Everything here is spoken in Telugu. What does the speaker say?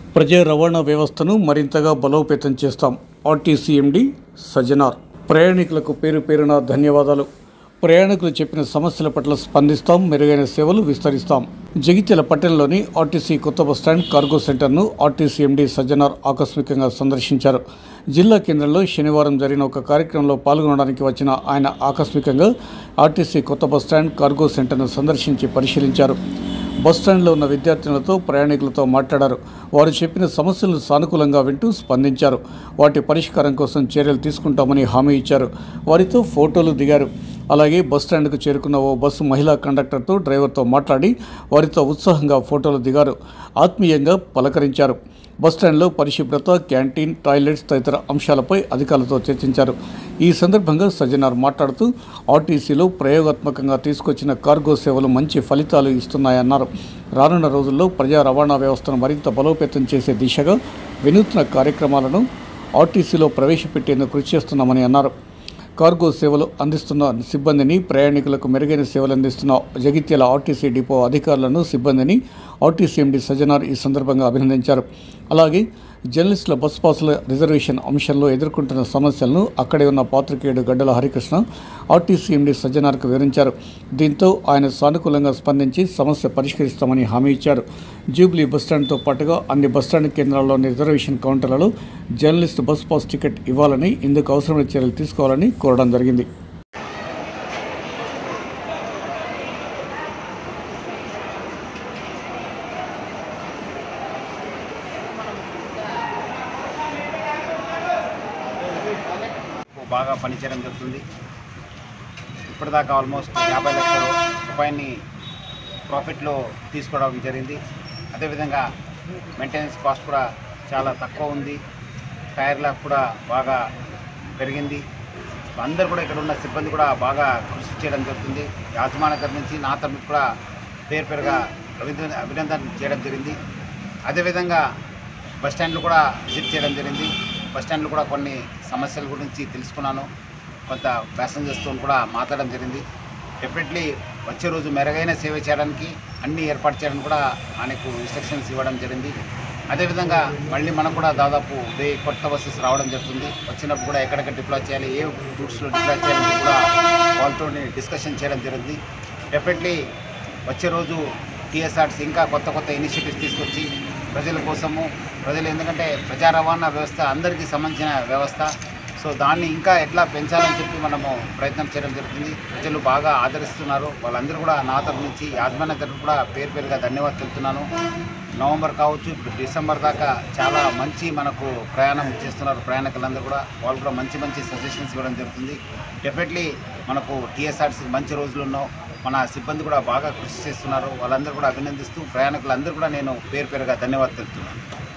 ప్రజా రవాణా వ్యవస్థను మరింతగా బలోపేతం చేస్తాం ఆర్టీసీ ఎండి సజనార్ ప్రయాణికులకు పేరు పేరున ధన్యవాదాలు ప్రయాణికులు చెప్పిన సమస్యల పట్ల స్పందిస్తాం మెరుగైన సేవలు విస్తరిస్తాం జగిత్యాల పట్టణంలోని ఆర్టీసీ కొత్త బస్టాండ్ కార్గో సెంటర్ను ఆర్టీసీ ఎండీ సజ్జనార్ ఆకస్మికంగా సందర్శించారు జిల్లా కేంద్రంలో శనివారం జరిగిన ఒక కార్యక్రమంలో పాల్గొనడానికి వచ్చిన ఆయన ఆకస్మికంగా ఆర్టీసీ కొత్త బస్టాండ్ కార్గో సెంటర్ను సందర్శించి పరిశీలించారు బస్టాండ్లో ఉన్న విద్యార్థినులతో ప్రయాణికులతో మాట్లాడారు వారు చెప్పిన సమస్యలను సానుకూలంగా వింటూ స్పందించారు వాటి పరిష్కారం కోసం చర్యలు తీసుకుంటామని హామీ ఇచ్చారు వారితో ఫోటోలు దిగారు అలాగే బస్టాండ్కు చేరుకున్న ఓ బస్సు మహిళా కండక్టర్తో డ్రైవర్తో మాట్లాడి వారితో ఉత్సాహంగా ఫోటోలు దిగారు ఆత్మీయంగా పలకరించారు బస్టాండ్లో పరిశుభ్రత క్యాంటీన్ టాయిలెట్స్ తదితర అంశాలపై అధికారులతో చర్చించారు ఈ సందర్భంగా సజ్జనార్ మాట్లాడుతూ ఆర్టీసీలో ప్రయోగాత్మకంగా తీసుకొచ్చిన కార్గో సేవలు మంచి ఫలితాలు ఇస్తున్నాయన్నారు రానున్న రోజుల్లో ప్రజా రవాణా వ్యవస్థను మరింత బలోపేతం చేసే దిశగా వినూత్న కార్యక్రమాలను ఆర్టీసీలో ప్రవేశపెట్టేందుకు కృషి చేస్తున్నామని అన్నారు కార్గో సేవలు అందిస్తున్న సిబ్బందిని ప్రయాణికులకు మెరుగైన సేవలు అందిస్తున్న జగిత్యాల ఆర్టీసీ డిపో అధికారులను సిబ్బందిని ఆర్టీసీ ఎండీ సజ్జనార్ ఈ సందర్భంగా అభినందించారు అలాగే జర్నలిస్టుల బస్ పాసుల రిజర్వేషన్ అంశంలో ఎదుర్కొంటున్న సమస్యలను అక్కడే ఉన్న పాత్రికేయుడు గడ్డల హరికృష్ణ ఆర్టీసీ ఎండీ సజ్జనార్కు వివరించారు దీంతో ఆయన సానుకూలంగా స్పందించి సమస్య పరిష్కరిస్తామని హామీ ఇచ్చారు జూబ్లీ బస్టాండ్తో పాటుగా అన్ని బస్టాండ్ కేంద్రాల్లోని రిజర్వేషన్ కౌంటర్లలో జర్నలిస్ట్ బస్ పాస్ టికెట్ ఇవ్వాలని ఇందుకు అవసరమైన చర్యలు తీసుకోవాలని కోరడం జరిగింది బాగా పనిచేయడం జరుగుతుంది ఇప్పటిదాకా ఆల్మోస్ట్ యాభై లక్షల రూపాయలని ప్రాఫిట్లో తీసుకోవడం జరిగింది అదేవిధంగా మెయింటెనెన్స్ కాస్ట్ కూడా చాలా తక్కువ ఉంది టైర్లకు కూడా బాగా పెరిగింది అందరూ కూడా ఇక్కడ ఉన్న సిబ్బంది కూడా బాగా కృషి చేయడం జరుగుతుంది యాజమాన్య తరఫు నుంచి నా తరఫు కూడా పేరు పేరుగా అభినందన అభినందన చేయడం జరిగింది అదేవిధంగా బస్ స్టాండ్లు కూడా విజిట్ చేయడం జరిగింది బస్ స్టాండ్లు కూడా కొన్ని సమస్యల గురించి తెలుసుకున్నాను కొంత ప్యాసింజర్స్తో కూడా మాట్లాడడం జరిగింది డెఫినెట్లీ వచ్చే రోజు మెరుగైన సేవ చేయడానికి అన్ని ఏర్పాటు చేయడానికి కూడా ఆయనకు ఇన్స్ట్రక్షన్స్ ఇవ్వడం జరిగింది అదేవిధంగా మళ్ళీ మనకు కూడా దాదాపు వెయ్యి కొత్త బస్సెస్ రావడం జరుగుతుంది వచ్చినప్పుడు కూడా ఎక్కడెక్కడ డిప్లాయ్ చేయాలి ఏ రూట్స్లో డిప్లాయ్ చేయాలని కూడా వాళ్ళతో డిస్కషన్ చేయడం జరిగింది డెఫినెట్లీ వచ్చే రోజు టీఎస్ఆర్సీ ఇంకా కొత్త కొత్త ఇనిషియేటివ్స్ తీసుకొచ్చి ప్రజల కోసము ప్రజలు ఎందుకంటే ప్రజా రవాణా వ్యవస్థ అందరికీ సంబంధించిన వ్యవస్థ సో దాన్ని ఇంకా ఎట్లా పెంచాలని చెప్పి మనము ప్రయత్నం చేయడం జరుగుతుంది ప్రజలు బాగా ఆదరిస్తున్నారు వాళ్ళందరూ కూడా నా తరపు నుంచి యాజమాన్య తరపు కూడా పేరు పేరుగా ధన్యవాదాలు తెలుపుతున్నాను నవంబర్ కావచ్చు ఇప్పుడు డిసెంబర్ దాకా చాలా మంచి మనకు ప్రయాణం చేస్తున్నారు ప్రయాణికులందరూ కూడా వాళ్ళు కూడా మంచి మంచి సజెషన్స్ ఇవ్వడం జరుగుతుంది డెఫినెట్లీ మనకు టీఎస్ఆర్సీ మంచి రోజులు ఉన్నాం మన సిబ్బంది కూడా బాగా కృషి చేస్తున్నారు వాళ్ళందరూ కూడా అభినందిస్తూ ప్రయాణికులందరూ కూడా నేను పేరు పేరుగా ధన్యవాదాలు తెలుపుతున్నాను